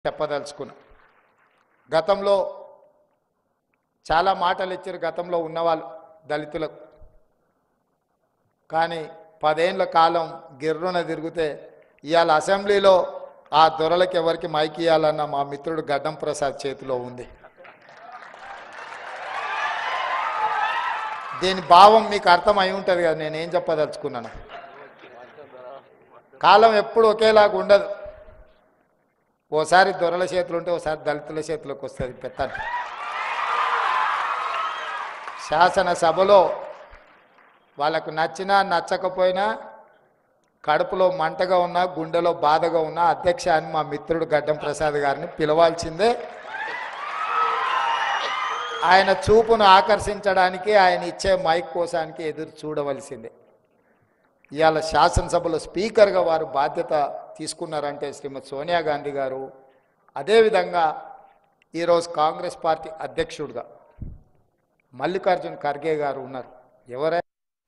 చెప్పదలుచుకున్నా గతంలో చాలా మాటలు ఇచ్చారు గతంలో ఉన్నవాళ్ళు దళితులకు కానీ పదేళ్ల కాలం గిర్రున తిరిగితే ఇవాళ అసెంబ్లీలో ఆ దొరలకు ఎవరికి మైక్ ఇవ్వాలన్న మా మిత్రుడు గడ్డం ప్రసాద్ చేతిలో ఉంది దీని భావం మీకు అర్థం అయి ఉంటుంది కదా నేనేం చెప్పదలుచుకున్నాను కాలం ఎప్పుడు ఒకేలాగా ఉండదు ఓసారి దొరల చేతులు ఉంటే ఓసారి దళితుల చేతిలోకి వస్తుంది పెత్తని శాసనసభలో వాళ్ళకు నచ్చినా నచ్చకపోయినా కడుపులో మంటగా ఉన్నా గుండెలో బాధగా ఉన్నా అధ్యక్ష అని మా మిత్రుడు గడ్డం ప్రసాద్ గారిని పిలవాల్సిందే ఆయన చూపును ఆకర్షించడానికి ఆయన ఇచ్చే మైక్ కోసానికి ఎదురు చూడవలసిందే ఇవాళ శాసనసభలో స్పీకర్గా వారు బాధ్యత తీసుకున్నారంటే శ్రీమతి సోనియా గాంధీ గారు అదేవిధంగా ఈరోజు కాంగ్రెస్ పార్టీ అధ్యక్షుడిగా మల్లికార్జున్ ఖర్గే గారు ఉన్నారు ఎవరే